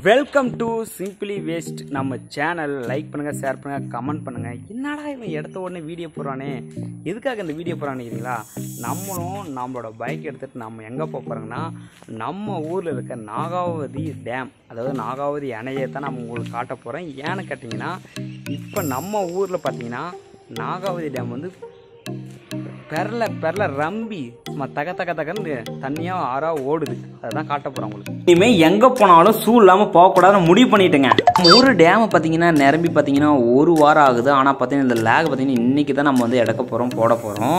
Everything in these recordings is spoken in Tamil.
வெல்கம் டு சிம்பிளி வேஸ்ட் நம்ம சேனல் லைக் பண்ணுங்க ஷேர் பண்ணுங்க கமெண்ட் பண்ணுங்க என்னடா இவன் எடுத்த உடனே வீடியோ போடுறானே எதுக்காக இந்த வீடியோ போடுறானுங்களா நம்மளும் நம்மளோட பைக் எடுத்துட்டு நம்ம எங்கே போகிறோங்கன்னா நம்ம ஊரில் இருக்க நாகாவதி டேம் அதாவது நாகாவதி அணையை தான் நம்ம உங்களுக்கு காட்ட போகிறோம் ஏன்னு கேட்டிங்கன்னா இப்போ நம்ம ஊரில் பார்த்தீங்கன்னா நாகாவதி டேம் வந்து பெரல பெரல ரம்பி சும்மா தக தக தகன்னு தண்ணியா ஆறா ஓடுது அதுதான் காட்ட போறேன் உங்களுக்கு இனிமே எங்க போனாலும் ஷூ இல்லாம போகக்கூடாதுன்னு முடிவு பண்ணிட்டேங்க நம்ம ஊர் டேமை பார்த்தீங்கன்னா நிரம்பி பார்த்தீங்கன்னா ஒரு வாரம் ஆகுது ஆனால் பார்த்தீங்கன்னா இந்த லேக் பார்த்தீங்கன்னா இன்னைக்கு தான் நம்ம வந்து எடுக்க போகிறோம் போட போகிறோம்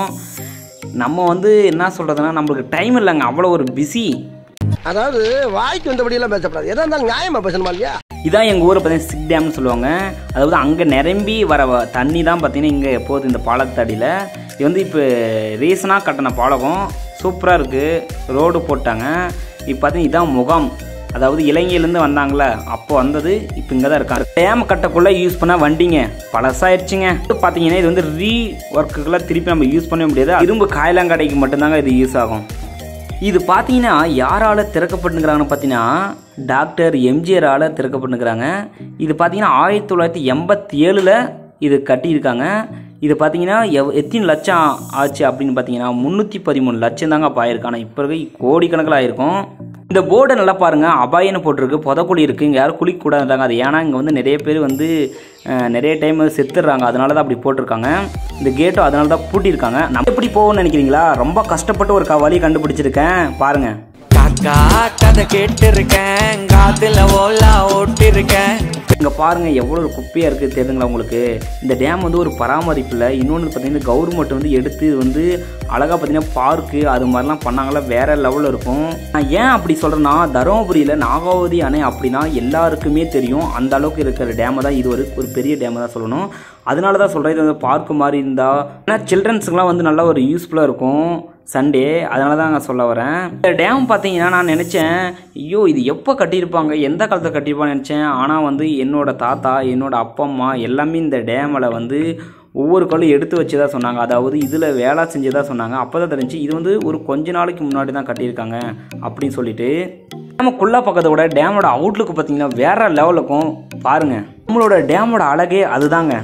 நம்ம வந்து என்ன சொல்கிறதுனா நம்மளுக்கு டைம் இல்லைங்க அவ்வளோ ஒரு பிஸி அதாவது வாய்க்கு வந்தபடி எல்லாம் பேசக்கூடாது எதா இருந்தாலும் நியாயமா பேசணுமா இல்லையா இதான் எங்கள் ஊரை பார்த்தீங்கன்னா சிக் டேம்னு சொல்லுவாங்க அதாவது அங்கே நிரம்பி வர வ- தண்ணி தான் பார்த்தீங்கன்னா இங்கே எப்போது இந்த பாலத்தடியில் இது வந்து இப்போ ரீசனாக கட்டின பாலகம் சூப்பராக இருக்குது ரோடு போட்டாங்க இப்போ பார்த்தீங்கன்னா இதான் முகாம் அதாவது இலங்கையிலேருந்து வந்தாங்களே அப்போ வந்தது இப்போ இங்கே தான் இருக்காங்க டேம் கட்டக்குள்ளே யூஸ் பண்ண வண்டிங்க பழசாயிருச்சுங்க இது பார்த்தீங்கன்னா இது வந்து ரீ ஒர்க்குக்கெல்லாம் திருப்பி நம்ம யூஸ் பண்ண முடியாது இரும்பு காயலாங்கடைக்கு மட்டும்தாங்க இது யூஸ் ஆகும் இது பார்த்தீங்கன்னா யாரால் திறக்கப்பட்டுங்கிறாங்கன்னு பார்த்தீங்கன்னா டாக்டர் எம்ஜிஆரால் திறக்கப்பட்டுங்கிறாங்க இது பார்த்தீங்கன்னா ஆயிரத்தி தொள்ளாயிரத்தி எண்பத்தி ஏழில் இது கட்டியிருக்காங்க இது பார்த்தீங்கன்னா எவ் எத்தனை லட்சம் ஆச்சு அப்படின்னு பார்த்தீங்கன்னா முந்நூற்றி பதிமூணு லட்சம் தாங்க அப்போ ஆயிருக்கு ஆனால் இப்போ இருக்க கோடிக்கணக்கில் ஆயிருக்கும் இந்த போர்டை நல்லா பாருங்க அபாயன்னு போட்டிருக்கு புதக்குழி இருக்குது இங்கே யாரும் குளிக்கக்கூடாதுன்றாங்க அது ஏன்னா இங்கே வந்து நிறைய பேர் வந்து அஹ், நிறைய டைம் வந்து செத்துடுறாங்க அதனால தான் அப்படி போட்டிருக்காங்க இந்த கேட்டும் அதனால தான் பூட்டியிருக்காங்க நம்ம எப்படி போகணும்னு நினைக்கிறீங்களா ரொம்ப கஷ்டப்பட்டு ஒரு க- வழி கண்டுபிடிச்சிருக்கேன் பாருங்க காக்கா கதை கேட்டிருக்கேன் காத்துல ஓலா ஓட்டிருக்கேன் இங்கே பாருங்க எவ்வளோ ஒரு குப்பையாக இருக்குது தெரியுதுங்களா உங்களுக்கு இந்த டேம் வந்து ஒரு பராமரிப்பு இல்லை இன்னொன்று பார்த்தீங்கன்னா கவர்மெண்ட் வந்து எடுத்து இது வந்து அழகாக பார்த்தீங்கன்னா பார்க்கு அது மாதிரிலாம் பண்ணாங்களா வேற லெவலில் இருக்கும் நான் ஏன் அப்படி சொல்கிறேன்னா தருமபுரியில் நாகாவதி அணை அப்படின்னா எல்லாருக்குமே தெரியும் அந்த அளவுக்கு இருக்கிற டேமை தான் இது ஒரு ஒரு பெரிய டேமை தான் சொல்லணும் அதனால தான் சொல்கிறேன் இது வந்து பார்க்கு மாதிரி இருந்தால் ஏன்னா சில்ட்ரன்ஸுக்குலாம் வந்து நல்லா ஒரு யூஸ்ஃபுல்லாக இருக்கும் சண்டே அதனால தான் நான் சொல்ல வரேன் இந்த டேம் பார்த்தீங்கன்னா நான் நினச்சேன் ஐயோ இது எப்போ கட்டியிருப்பாங்க எந்த காலத்தில் கட்டியிருப்பான்னு நினச்சேன் ஆனால் வந்து என்னோட தாத்தா என்னோட அப்பா அம்மா எல்லாமே இந்த டேமில் வந்து ஒவ்வொரு கல்லும் எடுத்து வச்சு தான் சொன்னாங்க அதாவது இதில் வேலை செஞ்சு தான் சொன்னாங்க அப்போ தான் தெரிஞ்சு இது வந்து ஒரு கொஞ்ச நாளைக்கு முன்னாடி தான் கட்டியிருக்காங்க அப்படின்னு சொல்லிட்டு நம்ம குள்ளா பக்கத்தை விட டேமோட அவுட்லுக்கு பார்த்தீங்கன்னா வேற லெவலுக்கும் பாருங்க நம்மளோட டேமோட அழகே அதுதாங்க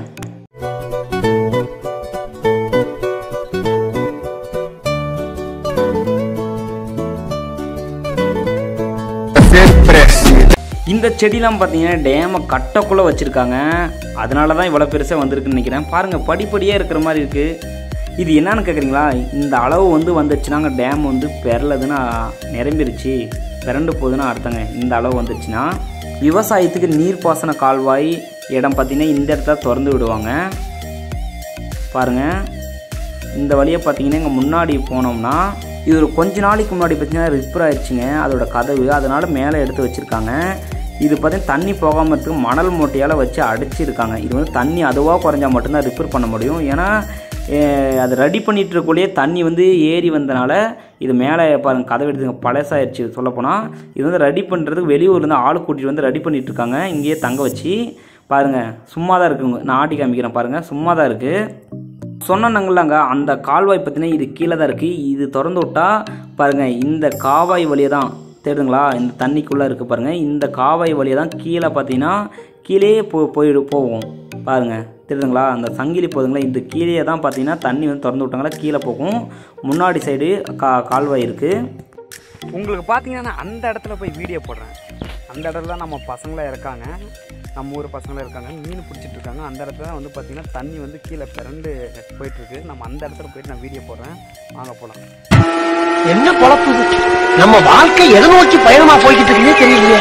இந்த செடிலாம் பார்த்தீங்கன்னா டேமை கட்டக்குள்ளே வச்சுருக்காங்க அதனால தான் இவ்வளோ பெருசாக வந்திருக்குன்னு நினைக்கிறேன் பாருங்கள் படிப்படியாக இருக்கிற மாதிரி இருக்குது இது என்னன்னு கேட்குறீங்களா இந்த அளவு வந்து வந்துச்சுனாங்க டேம் வந்து பெறலதுன்னா நிரம்பிருச்சு பிறண்டு போகுதுன்னு அர்த்தங்க இந்த அளவு வந்துச்சுன்னா விவசாயத்துக்கு நீர்ப்பாசன கால்வாய் இடம் பார்த்தீங்கன்னா இந்த இடத்துல திறந்து விடுவாங்க பாருங்கள் இந்த வழியை பார்த்தீங்கன்னா இங்கே முன்னாடி போனோம்னா இது ஒரு கொஞ்ச நாளைக்கு முன்னாடி பார்த்தீங்கன்னா ரிப்பேர் ஆயிடுச்சுங்க அதோட கதவு அதனால் மேலே எடுத்து வச்சுருக்காங்க இது பார்த்தீங்கன்னா தண்ணி போகாமல் இருக்கு மணல் மூட்டையால் வச்சு அடைச்சிருக்காங்க இது வந்து தண்ணி அதுவாக குறைஞ்சா மட்டும்தான் ரிப்பேர் பண்ண முடியும் ஏன்னா அஹ், அது ரெடி பண்ணிட்டு இருக்கக்குள்ளேயே தண்ணி வந்து ஏறி வந்தனால இது மேலே பாருங்க கதவு எடுத்துங்க பழசாயிருச்சு சொல்லப்போனால் இது வந்து ரெடி பண்ணுறதுக்கு வெளியூர்லேருந்து ஆள் கூட்டிகிட்டு வந்து ரெடி பண்ணிட்டு இருக்காங்க இங்கேயே தங்க வச்சு பாருங்கள் சும்மா தான் இருக்குங்க நான் ஆட்டி காமிக்கிறேன் பாருங்கள் சும்மா தான் இருக்குது சொன்னாங்களாங்க அந்த கால்வாய் பார்த்தீங்கன்னா இது கீழே தான் இருக்குது இது திறந்து விட்டா பாருங்கள் இந்த காவாய் வழியை தான் தெரியுதுங்களா இந்த தண்ணிக்குள்ளே இருக்குது பாருங்கள் இந்த காவாய் வழியை தான் கீழே பார்த்தீங்கன்னா கீழே போ போயிடு போகும் பாருங்கள் தெரியுதுங்களா அந்த சங்கிலி போதுங்களா இந்த கீழே தான் பார்த்தீங்கன்னா தண்ணி வந்து திறந்து விட்டாங்களா கீழே போகும் முன்னாடி சைடு கா கால்வாய் இருக்குது உங்களுக்கு பார்த்தீங்கன்னா நான் அந்த இடத்துல போய் வீடியோ போடுறேன் அந்த இடத்துல தான் நம்ம பசங்களாம் இருக்காங்க நம்ம ஊர் பசங்களாம் இருக்காங்க மீன் பிடிச்சிட்டு இருக்காங்க அந்த இடத்துல தான் வந்து பார்த்தீங்கன்னா தண்ணி வந்து கீழே பிறண்டு போயிட்டுருக்கு நம்ம அந்த இடத்துல போயிட்டு நான் வீடியோ போடுறேன் வாங்க போகலாம் என்ன பொழப்பு இது? நம்ம வாழ்க்கை எதை நோக்கி பயணமா போய்கிட்டு இருக்குன்னே தெரியலையே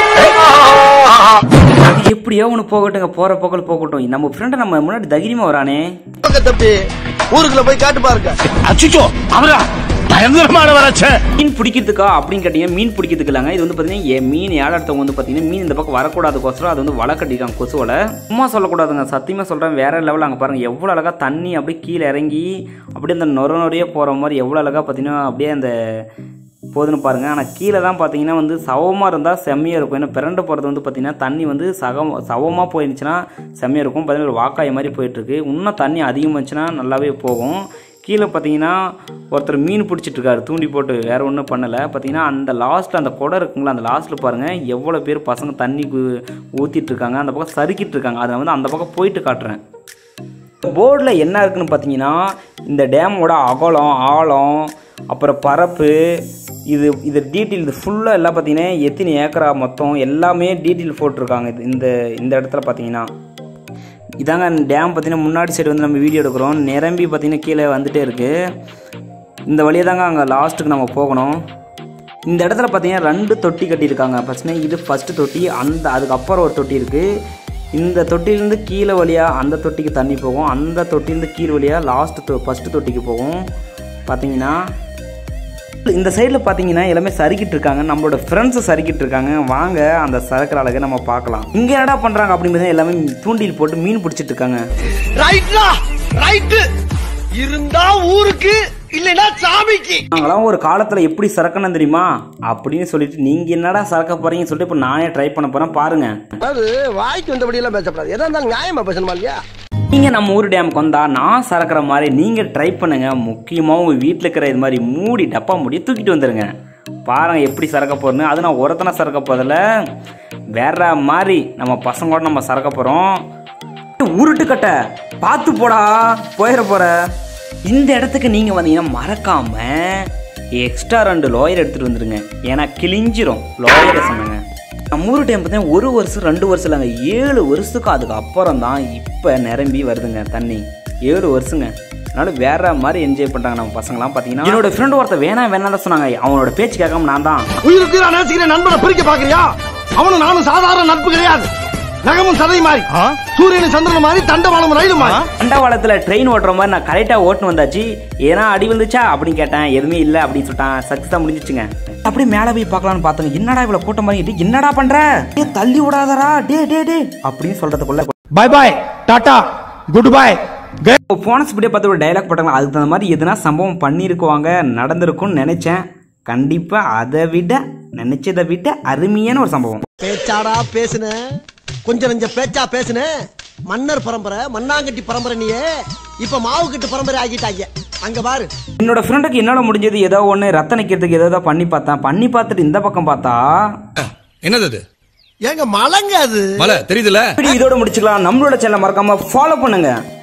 அது எப்படியோ ஒன்று போகட்டுங்க போகிற போக்கில் போகட்டும் நம்ம ஃப்ரெண்டை நம்ம முன்னாடி தைரியமாக வரானே தம்பி ஊருக்குள்ள போய் காட்டு பாருங்க அச்சுச்சோ அவரா பயங்கரமான வராச்சே மீன் பிடிக்கிறதுக்கா அப்படின்னு கேட்டீங்க மீன் பிடிக்கிறதுக்கு இல்லைங்க இது வந்து பார்த்தீங்கன்னா என் மீன் ஏழாடுத்தவங்க வந்து பார்த்தீங்கன்னா மீன் இந்த பக்கம் வரக்கூடாதுக்கோசரம் அது வந்து வலை கட்டிருக்காங்க கொசு வலை சும்மா சொல்லக்கூடாதுங்க சத்தியமாக சொல்கிறேன் வேற லெவலில் அங்கே பாருங்கள் எவ்வளோ அழகாக தண்ணி அப்படியே கீழே இறங்கி அப்படியே அந்த நொர நொறையே போகிற மாதிரி எவ்வளோ அழகாக பார்த்தீங்கன்னா அப்படியே அந்த போதுன்னு பாருங்கள் ஆனால் கீழே தான் பார்த்தீங்கன்னா வந்து சவமாக இருந்தால் செம்மையாக இருக்கும் ஏன்னா பிறண்டு போகிறது வந்து பார்த்தீங்கன்னா தண்ணி வந்து சகம் சவமாக போயிருந்துச்சுன்னா செம்மையாக இருக்கும் பார்த்தீங்கன்னா ஒரு வாக்காய் மாதிரி போயிட்டுருக்கு இன்னும் தண்ணி அதிகமாச்சுன்னா நல்லாவே போகும் கீழே பார்த்தீங்கன்னா ஒருத்தர் மீன் பிடிச்சிட்டு இருக்காரு தூண்டி போட்டு வேற ஒன்றும் பண்ணலை பார்த்தீங்கன்னா அந்த லாஸ்ட்டில் அந்த குடம் இருக்குங்களா அந்த லாஸ்ட்டில் பாருங்கள் எவ்வளோ பேர் பசங்க தண்ணி கு- ஊத்திட்டு இருக்காங்க அந்த பக்கம் சறுக்கிட்டு இருக்காங்க அதை வந்து அந்த பக்கம் போயிட்டு காட்டுறேன் போர்டில் என்ன இருக்குன்னு பார்த்தீங்கன்னா இந்த டேமோட அகலம் ஆழம் அப்புறம் பரப்பு இது இது டீட்டெயில் இது ஃபுல்லாக எல்லாம் பார்த்தீங்கன்னா எத்தனை ஏக்கரா மொத்தம் எல்லாமே டீட்டெயில் போட்டிருக்காங்க இது இந்த இந்த இடத்துல பார்த்தீங்கன்னா இதாங்க டேம் பார்த்தீங்கன்னா முன்னாடி சைடு வந்து நம்ம வீடியோ எடுக்கிறோம் நிரம்பி பார்த்தீங்கன்னா கீழே வந்துட்டே இருக்குது இந்த வழியாக தாங்க அங்கே லாஸ்ட்டுக்கு நம்ம போகணும் இந்த இடத்துல பார்த்தீங்கன்னா ரெண்டு தொட்டி கட்டியிருக்காங்க ஃபஸ்ட்டு இது ஃபஸ்ட்டு தொட்டி அந்த அதுக்கப்புறம் ஒரு தொட்டி இருக்குது இந்த தொட்டிலேருந்து கீழே வழியாக அந்த தொட்டிக்கு தண்ணி போகும் அந்த தொட்டிலேருந்து கீழே வழியாக லாஸ்ட்டு தொ ஃபஸ்ட்டு தொட்டிக்கு போகும் பார்த்தீங்கன்னா இந்த சைடில் பார்த்தீங்கன்னா எல்லாமே சறுக்கிட்டு இருக்காங்க நம்மளோட ஃப்ரெண்ட்ஸை சறுக்கிட்டு இருக்காங்க வாங்க அந்த சறுக்கிற அழகை நம்ம பார்க்கலாம் இங்கே என்னடா பண்ணுறாங்க அப்படின்னு எல்லாமே தூண்டில் போட்டு மீன் பிடிச்சிட்டு இருக்காங்க ரைட்லா ரைட் இருந்தா ஊருக்கு இல்லைன்னா சாமிக்கு நாங்களாம் ஒரு காலத்தில் எப்படி சறக்கணும் தெரியுமா அப்படின்னு சொல்லிட்டு நீங்கள் என்னடா சறக்க போறீங்கன்னு சொல்லிட்டு இப்போ நானே ட்ரை பண்ண போகிறேன் பாருங்க அதாவது வாய்க்கு வந்தபடி எல்லாம் பேசப்படாது எதா இருந்தாலும் நியாயமா பேசணுமா இல்லையா நீங்கள் நம்ம ஊர் டேமுக்கு வந்தா நான் சறக்கிற மாதிரி நீங்கள் ட்ரை பண்ணுங்க முக்கியமாக உங்கள் வீட்டில் இருக்கிற இது மாதிரி மூடி டப்பா மூடி தூக்கிட்டு வந்துடுங்க பாருங்க எப்படி சறக்க போறேன்னு அது நான் ஒருத்தனை சறக்க போதில் வேற மாதிரி நம்ம பசங்களோட நம்ம சறக்க போகிறோம் உருட்டு கட்டை பார்த்து போடா போயிட போற இந்த இடத்துக்கு நீங்கள் வந்தீங்கன்னா மறக்காம எக்ஸ்ட்ரா ரெண்டு லோயர் எடுத்துகிட்டு வந்துருங்க ஏன்னா கிழிஞ்சிரும் லோயரை சொன்னாங்க நம்ம ஊர் டைம் பார்த்தீங்கன்னா ஒரு வருஷம் ரெண்டு வருஷம் இல்லைங்க ஏழு வருஷத்துக்கு அதுக்கு அப்புறம் தான் இப்போ நிரம்பி வருதுங்க தண்ணி ஏழு வருஷங்க அதனால வேற மாதிரி என்ஜாய் பண்ணுறாங்க நம்ம பசங்களாம் பார்த்தீங்கன்னா என்னோட ஃப்ரெண்டு ஒருத்தர் வேணாம் வேணாம் தான் சொன்னாங்க அவனோட பேச்சு கேட்காம நான் தான் உயிருக்கு நான் நேசிக்கிற நண்பனை பிரிக்க பாக்குறியா அவனும் நானும் சாதாரண நட்பு கிடையாது நகமும் சதை மாதிரி சூரியன் சந்திரன் மாதிரி தண்டவாளம் ரயில் மாதிரி தண்டவாளத்தில் ட்ரெயின் ஓட்டுற மாதிரி நான் கரெக்டாக ஓட்டுன்னு வந்தாச்சு ஏன்னா அடி விழுந்துச்சா அப்படின்னு கேட்டேன் எதுவுமே இல்லை அப்படின்னு சொல்லிட்டான் சக்ஸஸ் தான் முடிஞ்சிச்சுங்க அப்படியே மேலே போய் பார்க்கலாம்னு பார்த்தோங்க என்னடா இவ்வளோ கூட்டம் மாதிரி டேய், என்னடா பண்ற டே தள்ளி விடாதடா டே டே டே அப்படின்னு சொல்றதுக்குள்ள பாய் பாய் டாடா குட் பாய் இப்போ போன ஸ்பீடே பார்த்து ஒரு டைலாக் போட்டாங்க அதுக்கு தகுந்த மாதிரி எதுனா சம்பவம் பண்ணியிருக்குவாங்க நடந்திருக்கும்னு நினைச்சேன் கண்டிப்பாக அதை விட நினைச்சதை விட அருமையான ஒரு சம்பவம் பேச்சாடா பேசுன கொஞ்சம் நெஞ்ச பேச்சா பேசுன மன்னர் பரம்பரை மண்ணாங்கட்டி பரம்பரை நீயே இப்ப மாவு கட்டு பரம்பரை ஆகிட்டாங்க அங்க பாரு என்னோட ஃப்ரெண்டுக்கு என்னால் முடிஞ்சது ஏதோ ஒன்று ரத்த நிற்கிறதுக்கு ஏதோ ஏதோ பண்ணி பார்த்தேன் பண்ணி பார்த்துட்டு இந்த பக்கம் பார்த்தா என்னது அது ஏங்க மலைங்க அது மலை தெரியுதுல இப்படி இதோட முடிச்சுக்கலாம் நம்மளோட சேனலை மறக்காம ஃபாலோ பண்ணுங்க